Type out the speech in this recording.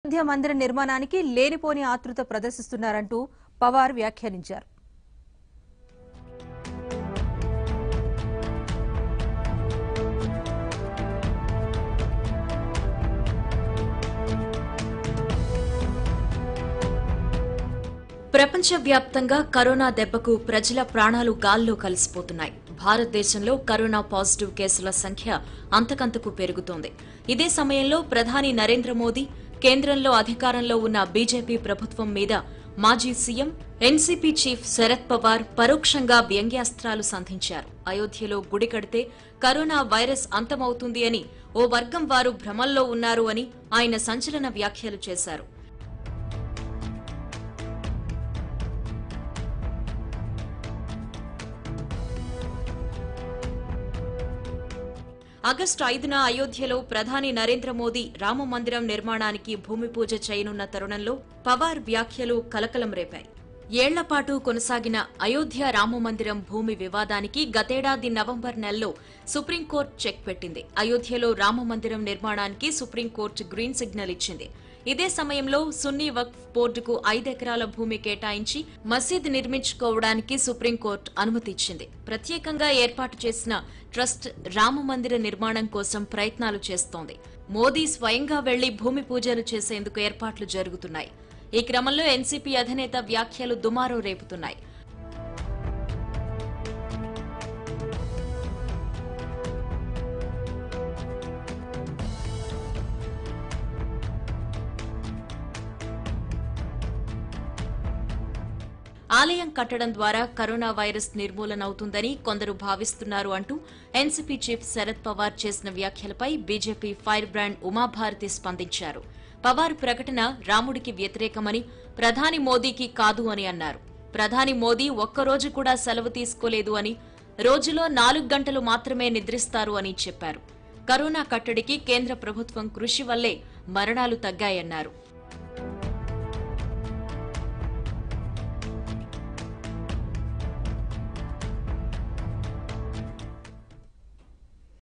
అయోధ్య మందిర నిర్మాణానికి లేనిపోని ఆతృత ప్రదర్శిస్తున్నారంటూ పవార్ వ్యాఖ్యానించారు ప్రపంచవ్యాప్తంగా కరోనా దెబ్బకు ప్రజల ప్రాణాలు గాల్లో కలిసిపోతున్నాయి భారతదేశంలో కరోనా పాజిటివ్ కేసుల సంఖ్య అంతకంతకు పెరుగుతోంది ఇదే సమయంలో ప్రధాని నరేంద్ర మోదీ కేంద్రంలో అధికారంలో ఉన్న బీజేపీ ప్రభుత్వం మీద మాజీ CM NCP chief Sharad Pawar పరోక్షంగా వ్యంగ్యాస్త్రాలు సంధించారు అయోధ్యలో గుడి కడితే కరోనా వైరస్ అంతమవుతుంది అని ఓ వర్గం వారు భ్రమల్లో ఉన్నారు అని ఆయన సంచలన వ్యాఖ్యలు చేశారు ఆగస్టు ఐదున అయోధ్యలో ప్రధాని నరేంద్ర మోదీ రామ మందిరం నిర్మాణానికి భూమి పూజ చేయనున్న తరుణంలో పవార్ వ్యాఖ్యలు కలకలం రేపాయి ఏళ్లపాటు కొనసాగిన అయోధ్య రామ మందిరం భూమి వివాదానికి గతేడాది నవంబర్ నెలలో సుప్రీంకోర్టు చెక్ పెట్టింది అయోధ్యలో రామ మందిరం నిర్మాణానికి సుప్రీంకోర్టు గ్రీన్ సిగ్నల్ ఇచ్చింది ఇదే సమయంలో సున్నీ వక్ఫ్ బోర్డుకు ఐదెకరాల భూమి కేటాయించి మసీద్ నిర్మించుకోవడానికి సుప్రీంకోర్టు అనుమతి ఇచ్చింది ప్రత్యేకంగా ఏర్పాటు చేసిన ట్రస్ట్ రామ మందిర నిర్మాణం కోసం ప్రయత్నాలు చేస్తోంది మోదీ స్వయంగా వెళ్లి భూమి పూజలు చేసేందుకు ఏర్పాట్లు జరుగుతున్నాయి ఈ క్రమంలో ఎన్సీపీ అధినేత వ్యాఖ్యలు దుమారో రేపుతున్నాయి ఆలయం కట్టడం ద్వారా కరోనా వైరస్ నిర్మూలన అవుతుందని కొందరు భావిస్తున్నారు అంటూ ఎన్సీపీ చీఫ్ శరద్ పవార్ చేసిన వ్యాఖ్యలపై బీజేపీ ఫైర్ బ్రాండ్ ఉమాభారతి స్పందించారు పవార్ ప్రకటన రాముడికి వ్యతిరేకమని ప్రధాని మోదీకి కాదు అని అన్నారు ప్రధాని మోదీ ఒక్కరోజు కూడా సెలవు తీసుకోలేదు అని రోజులో నాలుగు గంటలు మాత్రమే నిద్రిస్తారు అని చెప్పారు కరోనా కట్టడికి కేంద్ర ప్రభుత్వం కృషి వల్లే మరణాలు తగ్గాయన్నారు